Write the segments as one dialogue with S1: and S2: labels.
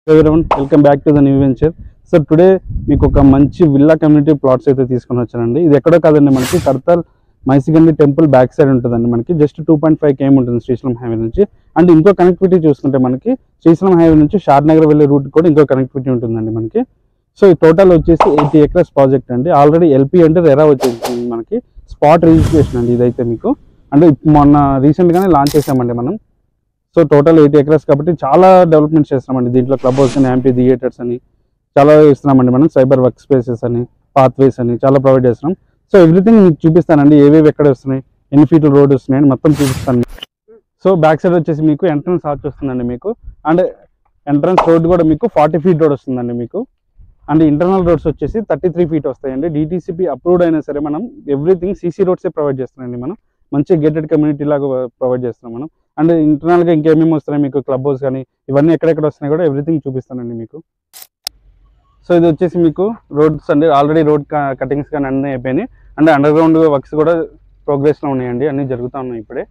S1: everyone welcome back to the new venture so today మీకు ఒక మంచి విల్లా కమ్యూనిటీ ప్లాట్స్ అయితే తీసుకొని వచ్చానండి ఇది ఎక్కడో కాదండి మనకి Kadthal Maisigandi temple back side ఉంటుందండి మనకి just two point five KM ఉంటుంది శ్రీశైలం హైవే నుంచి అండ్ ఇంకో కనెక్టివిటీ చూసుకుంటే మనకి శ్రీశైలం హైవే నుంచి షాద్ నగర్ వెళ్ళే రూట్ కూడా ఇంకో కనెక్టివిటీ ఉంటుందండి మనకి సో ఈ టోటల్ వచ్చేసి ఎయిటీ ఎకర్స్ ప్రాజెక్ట్ అండి ఆల్రెడీ ఎల్పి అంటే రెరా వచ్చేసి మనకి స్పాట్ రిజిస్ట్రేషన్ అండి ఇదైతే మీకు అంటే మొన్న రీసెంట్గానే లాంచ్ చేసామండి మనం సో టోటల్ ఎయిటీ ఎకర్స్ కాబట్టి చాలా డెవలప్మెంట్స్ చేస్తున్నామండి దీంట్లో క్లబ్ హౌస్ అని యాంపీ థియేటర్స్ అని చాలా ఇస్తున్నామండి మనం సైబర్ వర్క్ స్పేసెస్ అని పాత్వేస్ అని చాలా ప్రొవైడ్ చేస్తున్నాం సో ఎవ్రీథింగ్ మీకు చూపిస్తానండి ఏవేవి ఎక్కడ వస్తున్నాయి ఎన్ని ఫీట్ల రోడ్ వస్తున్నాయి అని మొత్తం చూపిస్తాను సో బ్యాక్ సైడ్ వచ్చేసి మీకు ఎంట్రన్స్ ఆర్చ్ వస్తుందండి మీకు అండ్ ఎంట్రన్స్ రోడ్ కూడా మీకు ఫార్టీ ఫీట్ రోడ్ వస్తుందండి మీకు అండ్ ఇంటర్నల్ రోడ్స్ వచ్చేసి థర్టీ త్రీ ఫీట్ వస్తాయండి డిటీసీపీ అప్రూవ్డ్ అయినా సరే మనం ఎవ్రీథింగ్ సీసీ రోడ్సే ప్రొవైడ్ చేస్తున్నాండి మనం మంచి గేటెడ్ కమ్యూనిటీ లాగా ప్రొవైడ్ చేస్తున్నాం మనం అండ్ ఇంటర్నల్గా ఇంకేమేమి వస్తున్నాయి మీకు క్లబ్ హౌస్ కానీ ఇవన్నీ ఎక్కడెక్కడ వస్తున్నాయి కూడా ఎవ్రీథింగ్ చూపిస్తానండి మీకు సో ఇది వచ్చేసి మీకు రోడ్స్ అండి ఆల్రెడీ రోడ్ కటింగ్స్ కానీ అన్నీ అయిపోయినాయి అండ్ అండర్ గ్రౌండ్ వర్క్స్ కూడా ప్రోగ్రెస్లో ఉన్నాయండి అన్నీ జరుగుతూ ఉన్నాయి ఇప్పుడే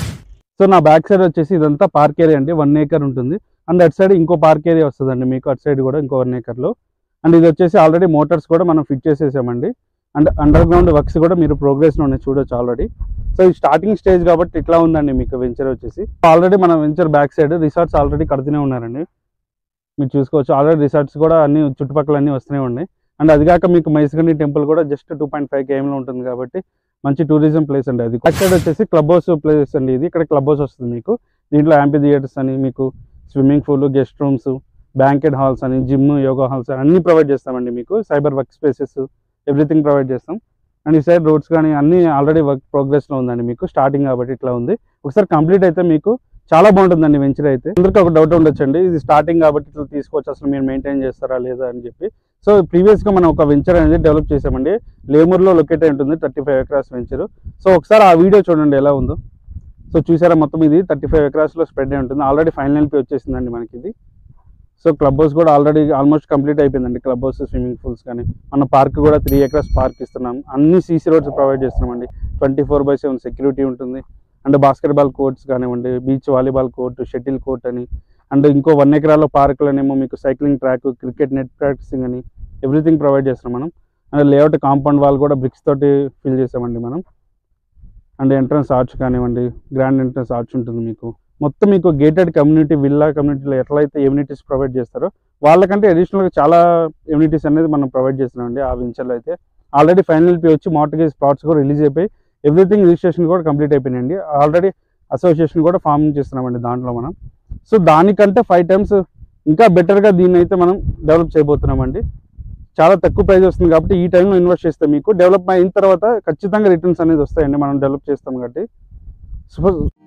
S1: సో నా బ్యాక్ సైడ్ వచ్చేసి ఇదంతా పార్క్ ఏరియా అండి వన్ ఏకర్ ఉంటుంది అండ్ అటు సైడ్ ఇంకో పార్క్ ఏరియా వస్తుందండి మీకు అటు సైడ్ కూడా ఇంకో వన్ ఏకర్లో అండ్ ఇది వచ్చేసి ఆల్రెడీ మోటార్స్ కూడా మనం ఫిట్ చేసేసామండి అండ్ అండర్ గ్రౌండ్ వర్క్స్ కూడా మీరు ప్రోగ్రెస్లో ఉన్నాయి చూడొచ్చు ఆల్రెడీ సో ఈ స్టార్టింగ్ స్టేజ్ కాబట్టి ఇట్లా ఉందండి మీకు వెంచర్ వచ్చేసి ఆల్రెడీ మన venture back side resorts already కడుతూనే ఉన్నారండి మీరు చూసుకోవచ్చు ఆల్రెడీ రిసార్ట్స్ కూడా అన్ని చుట్టుపక్కల అన్ని వస్తూనే ఉన్నాయి అండ్ అది కాక మీకు మైసగండి టెంపుల్ కూడా జస్ట్ టూ పాయింట్ ఫైవ్ కేఎంలో ఉంటుంది కాబట్టి మంచి టూరిజం ప్లేస్ అండి అది బ్యాక్ సైడ్ వచ్చేసి క్లబ్ హౌస్ ప్లేస్ అండి ఇది ఇక్కడ క్లబ్ హౌస్ వస్తుంది మీకు దీంట్లో యాంపీ థియేటర్స్ అని మీకు swimming pool guest rooms banquet halls అని జిమ్ యోగా హాల్స్ అన్ని ప్రొవైడ్ చేస్తామండి మీకు cyber work spaces everything provide చేస్తాం అండ్ ఈ సైడ్ రోడ్స్ కానీ అన్ని ఆల్రెడీ వర్క్ ప్రోగ్రెస్లో ఉందండి మీకు స్టార్టింగ్ కాబట్టి ఇట్లా ఉంది ఒకసారి కంప్లీట్ అయితే మీకు చాలా బాగుంటుందండి వెంచర్ అయితే అందరికీ ఒక డౌట్ ఉండొచ్చండి ఇది స్టార్టింగ్ కాబట్టి ఇట్లా తీసుకోవచ్చు అసలు మీరు మెయింటైన్ చేస్తారా లేదా అని చెప్పి సో ప్రీవియస్గా మనం ఒక వెంచర్ అనేది డెవలప్ చేసామండి లేమూర్లో లొకేట్ అయి ఉంటుంది thirty five acres venture so ఒకసారి ఆ వీడియో చూడండి ఎలా ఉందో సో చూసారా మొత్తం ఇది థర్టీ ఫైవ్ ఎకరాస్లో స్ప్రెడ్ అయి ఉంటుంది ఆల్రెడీ ఫైనల్ ఎల్పి వచ్చేసిందండి మనకి ఇది సో క్లబ్ హౌస్ కూడా ఆల్రెడీ ఆల్మోస్ట్ కంప్లీట్ అయిపోయిందండి క్లబ్ హౌస్ స్విమ్మింగ్ పూల్స్ కానీ మన పార్క్ కూడా త్రీ ఎకర్స్ పార్క్ ఇస్తున్నాం అన్ని సీసీ రోడ్స్ ప్రొవైడ్ చేస్తున్నామండి twenty four by seven security ఉంటుంది అండ్ బాస్కెట్బాల్ కోర్ట్స్ కానివ్వండి beach volleyball court shuttle court అని అండ్ ఇంకో వన్ ఎకరాల పార్కులోనేమో మీకు cycling track cricket net practising అని ఎవ్రీథింగ్ ప్రొవైడ్ చేస్తున్నాం మనం అండ్ లేఅవుట్ కాంపౌండ్ వాల్ కూడా బ్రిక్స్ తోటి ఫిల్ చేసామండి మనం అండ్ ఎంట్రన్స్ ఆర్చ్ కానివ్వండి గ్రాండ్ ఎంట్రన్స్ ఆర్చ్ ఉంటుంది మీకు మొత్తం మీకు గేటెడ్ కమ్యూనిటీ విల్లా కమ్యూనిటీలో ఎట్లయితే ఎమ్యూనిటీస్ ప్రొవైడ్ చేస్తారో వాళ్ళకంటే అడిషనల్గా చాలా ఎమ్యూనిటీస్ అనేది మనం ప్రొవైడ్ చేస్తున్నామండి ఆ వెంచర్లో అయితే ఆల్రెడీ ఫైనల్ పి వచ్చి మార్టిగేజ్ ప్లాట్స్ కూడా రిలీజ్ అయిపోయి ఎవ్రీథింగ్ రిజిస్ట్రేషన్ కూడా కంప్లీట్ అయిపోయినాయండి ఆల్రెడీ అసోసియేషన్ కూడా ఫామ్ చేస్తున్నామండి దాంట్లో మనం సో దానికంటే ఫైవ్ టైమ్స్ ఇంకా బెటర్గా దీన్ని అయితే మనం డెవలప్ చేయబోతున్నామండి చాలా తక్కువ ప్రైస్ వస్తుంది కాబట్టి ఈ టైంలో ఇన్వెస్ట్ చేస్తే మీకు డెవలప్ అయిన తర్వాత ఖచ్చితంగా రిటర్న్స్ అనేది వస్తాయండి మనం డెవలప్ చేస్తాం కాబట్టి సో